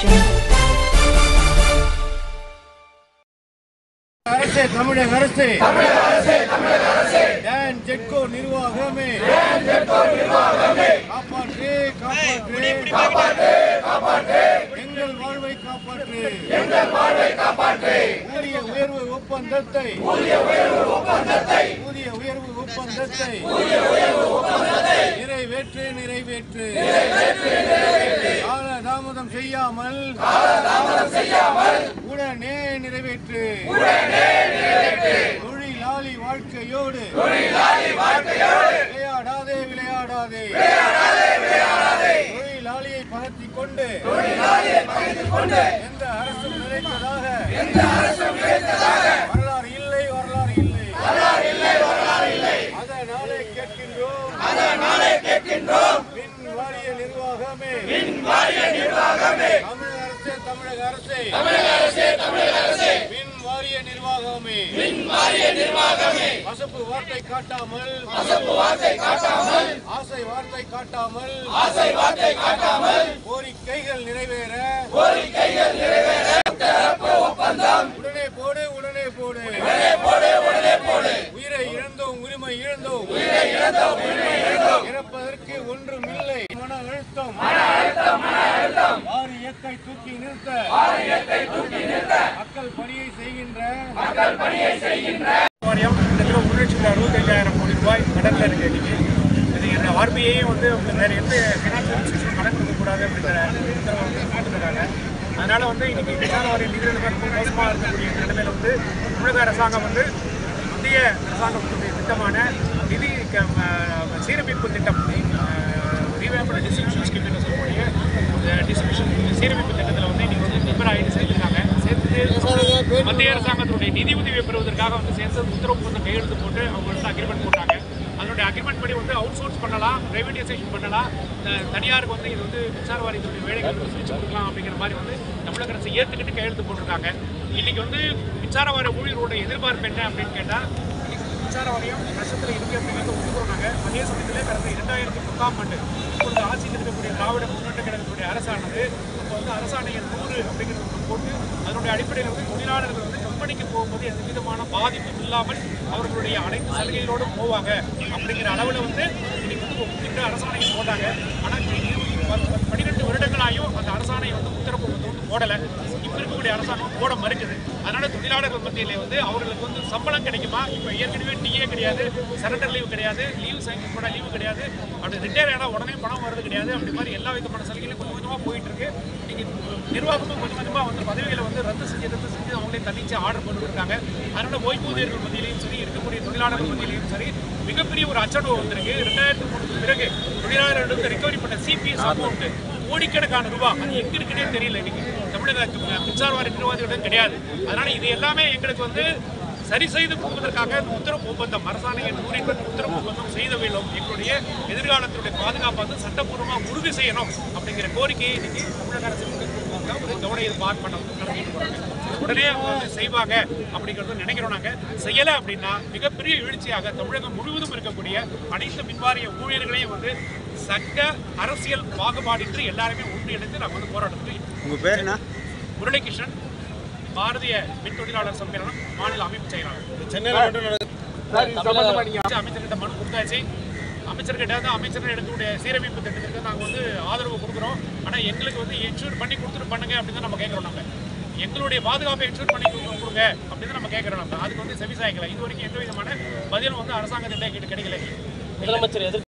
jungle. அரசே தமிழக அரசே டான் ஜெட்கோ நிர்வாகமே காப்பாற்று காப்பாற்று எங்கள் வாழ்வை காப்பாற்று ஊதிய உயர்வு ஒப்பந்தத்தை ஊதிய உயர்வு ஒப்பந்தத்தை நிறைவேற்று நிறைவேற்று கால தாமதம் செய்யாமல் உடனே நிறைவேற்று தொழிலாளி வாழ்க்கையோடு விளையாடாதே விளையாடாதே தொழிலாளியை பகத்திக் கொண்டு எந்த அரசும் நினைத்ததாக வரலாறு இல்லை வரலாறு இல்லை அதனாலே கேட்கின்றோம் மின் வாரிய நிர்வாகமே தமிழக அரசே தமிழக அரசே மின் வாரிய நிர்வாகமே பசப்பு வார்த்தை காட்டாமல் ஆசை வார்த்தை காட்டாமல் கோரிக்கைகள் நிறைவேற உடனே போடு உடனே போடு உயிரை இழந்தோம் உரிமை இழந்தோம் இறப்பதற்கு ஒன்றும் இல்லை மன அழுத்தம் வாரியத்தை தூக்கி நிறுத்த மக்கள் பணியை செய்கின்ற வாரியம் கிட்டத்தட்ட ஒரு லட்சத்தி அறுபத்தஞ்சாயிரம் கோடி ரூபாய் கடனில் இருக்கு இன்னைக்கு இது இந்த ஆர்பிஐயும் வந்து வேற எந்த ஃபினான்ஷியல் இன்ஸ்டியூஷன் கடன் கொடுக்கக்கூடாது அப்படிங்கிற உத்தரவை வந்து போட்டுருக்காங்க அதனால வந்து இன்னைக்கு விசாரணை வாரிய நிதி நிலைமை ரொம்ப மோசமாக இருக்கக்கூடிய இந்த நிலைமையில வந்து தமிழக அரசாங்கம் வந்து மத்திய அரசாங்கத்துடைய திட்டமான நிதி க- ம- சீரமைப்பு திட்டம் ரீவேம்பட டிஸ்ட்ரிபியூஷன் ஸ்கீம் என்று சொல்லக்கூடிய டிஸ்ட்ரிபியூஷன் சீரமைப்பு திட்டத்தில் வந்து இன்னைக்கு வந்து மெம்பர் ஆகிட்டு சேர்த்துருக்காங்க சேர்த்து மத்திய அரசாங்கத்தினுடைய நிதி உதவியை பெறுவதற்காக வந்து சேர்த்து உத்தரவு வந்து கையெழுத்து போட்டு அவங்க வந்து அக்ரிமெண்ட் போட்டாங்க அதனுடைய அக்ரிமெண்ட் படி வந்து அவுட் சோர்ஸ் பண்ணலாம் பிரைவேடைசேஷன் பண்ணலாம் அஹ் தனியாருக்கு வந்து இது வந்து மின்சார வாரியத்துடைய வேலைகள் வந்து பிரித்து கொடுக்கலாம் அப்படிங்கிற மாதிரி வந்து தமிழக அரசு ஏற்றுக்கிட்டு கையெழுத்து போட்டிருக்காங்க இன்னைக்கு வந்து மின்சார வாரிய ஊழியரோட எதிர்பார்ப்பு என்ன அப்படின்னு கேட்டால் மின்சார வாரியம் நஷ்டத்தில் இருக்கு அப்படிங்கிறத ஒத்துக்கிறோம் அதே சமயத்தில் கடந்த இரண்டாயிரத்தி பத்தாம் ஆண்டு இப்பொழுது ஆட்சியில் இருக்கக்கூடிய திராவிட முன்னேற்ற கழகத்துடைய அரசானது இப்போ வந்து அரசாணை எண் நூறு அப்படிங்கிறது ஒன்று போட்டு அதனுடைய அடிப்படையில் வந்து தொழிலாளர்கள் வந்து கம்பெனிக்கு போகும்போது எந்த விதமான பாதிப்பும் இல்லாமல் அவர்களுடைய அனைத்து சலுகைகளோடும் போவாங்க அப்படிங்கிற அளவில் வந்து இன்னைக்கு வந்து ஒப்புக்கிட்டு அரசாணையை போட்டாங்க ஆனால் பன்னிரெண்டு வருடங்களாயும் அந்த அரசாணை வந்து உத்தரவு வந்து வந்து போடலை இப்போ இருக்கக்கூடிய அரசாங்கம் போட மறுக்குது அதனால தொழிலாளர்கள் மத்தியிலே வந்து அவர்களுக்கு வந்து சம்பளம் கிடைக்குமா இப்போ ஏற்கனவே டிஏ கிடையாது சரண்டர் லீவ் கிடையாது லீவ் சைக்கிள் கூட லீவு கிடையாது அப்படி ரிட்டையர் ஆனால் உடனே பணம் வருது கிடையாது அப்படி மாதிரி எல்லா விதமான சலுகைகளும் கொஞ்சம் கொஞ்சமாக போயிட்டு இருக்கு இன்னைக்கு நிர்வாகமும் கொஞ்சம் கொஞ்சமாக வந்து பதவிகளை வந்து ரத்து செஞ்சு ரத்து செஞ்சு அவங்களே தன்னிச்சு ஆர்டர் பண்ணிருக்காங்க அதனால ஓய்வூதியர்கள் மத்தியிலையும் சரி இருக்கக்கூடிய தொழிலாளர்கள் மத்தியிலையும் சரி மிகப்பெரிய ஒரு அச்சடவு வந்திருக்கு ரெண்டாயிரத்தி மூணுக்கு பிறகு தொழிலாளர்களுக்கு ரெக்கவரி பண்ண சிபிஎஸ் அமௌண்ட் கோடிக்கணக்கான ரூபாய் அது எங்க இருக்குன்னே தெரியல இன்னைக்கு தமிழக மின்சார வாரிய நிர்வாகிகளிடம் கிடையாது அதனால இது எல்லாமே எங்களுக்கு வந்து சரி செய்து போவதற்காக இந்த உத்தரவு ஒப்பந்தம் அரசாணையின் நூறின் உத்தரவு ஒப்பந்தம் செய்த வேண்டும் எங்களுடைய எதிர்காலத்தினுடைய பாதுகாப்பை வந்து சட்டப்பூர்வமாக உறுதி செய்யணும் அப்படிங்கிற கோரிக்கையை இன்னைக்கு தமிழக அரசு முன்வைத்திருக்காங்க. ஒரு கவன எதிர்பார்ப்பனம் நடத்திட்டு போறாங்க உடனே அவங்க வந்து செய்வாங்க அப்படிங்கிறது நினைக்கிறோம் நாங்க செய்யலை அப்படின்னா மிகப்பெரிய எழுச்சியாக தமிழகம் முழுவதும் இருக்கக்கூடிய அனைத்து மின்வாரிய ஊழியர்களையும் வந்து சட்ட அரசியல் பாகுபாடின்றி எல்லாருமே ஒன்றிணைந்து நாங்கள் வந்து போராட்டத்துக்கு உங்க பேர் என்ன முரளிகிருஷ்ணன் பாரதிய மின் தொழிலாளர் சம்மேளனம் மாநில அமைப்பு செயலாளர் அமைச்சர்கிட்ட மனு கொடுத்தாச்சு அமைச்சர்கிட்ட வந்து அமைச்சர் எடுக்கக்கூடிய சீரமைப்பு திட்டத்திற்கு நாங்கள் வந்து ஆதரவு கொடுக்குறோம் ஆனால் எங்களுக்கு வந்து என்ஷூர் பண்ணி கொடுத்துட்டு பண்ணுங்க அப்படின்னு தான் நம்ம கேட்குறோம் நம்ம எங்களுடைய பாதுகாப்பை என்ஷூர் பண்ணி கொடுங்க கொடுங்க அப்படின்னு நம்ம கேட்குறோம் நம்ம அதுக்கு வந்து செவிசாய்க்கல இது வரைக்கும் எந்த விதமான பதிலும் வந்து அரசாங்கத்திட்ட கிடைக்கல முதலமைச்சர் எதிர்